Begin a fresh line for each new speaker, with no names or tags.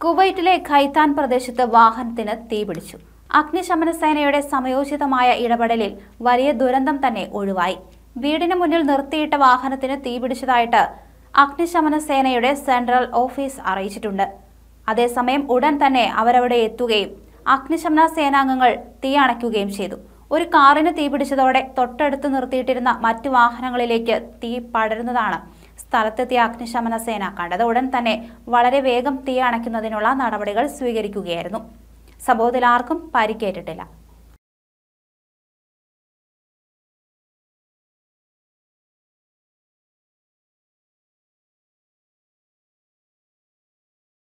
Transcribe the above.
കുവൈറ്റിലെ ഖൈത്താൻ പ്രദേശത്ത് വാഹനത്തിന് തീപിടിച്ചു അഗ്നിശമന സേനയുടെ സമയോചിതമായ ഇടപെടലിൽ വലിയ ദുരന്തം തന്നെ ഒഴിവായി വീടിന് മുന്നിൽ നിർത്തിയിട്ട വാഹനത്തിന് തീപിടിച്ചതായിട്ട് അഗ്നിശമന സേനയുടെ സെൻട്രൽ ഓഫീസ് അറിയിച്ചിട്ടുണ്ട് അതേസമയം ഉടൻ തന്നെ അവരവിടെ എത്തുകയും അഗ്നിശമന സേനാംഗങ്ങൾ തീ അണയ്ക്കുകയും ചെയ്തു ഒരു കാറിന് തീപിടിച്ചതോടെ തൊട്ടടുത്ത് നിർത്തിയിട്ടിരുന്ന മറ്റു വാഹനങ്ങളിലേക്ക് തീ പടരുന്നതാണ് സ്ഥലത്തെത്തിയ അഗ്നിശമന സേന കണ്ടത് ഉടൻ തന്നെ വളരെ വേഗം തീ അണയ്ക്കുന്നതിനുള്ള നടപടികൾ സ്വീകരിക്കുകയായിരുന്നു സംഭവത്തിൽ ആർക്കും പരിക്കേറ്റിട്ടില്ല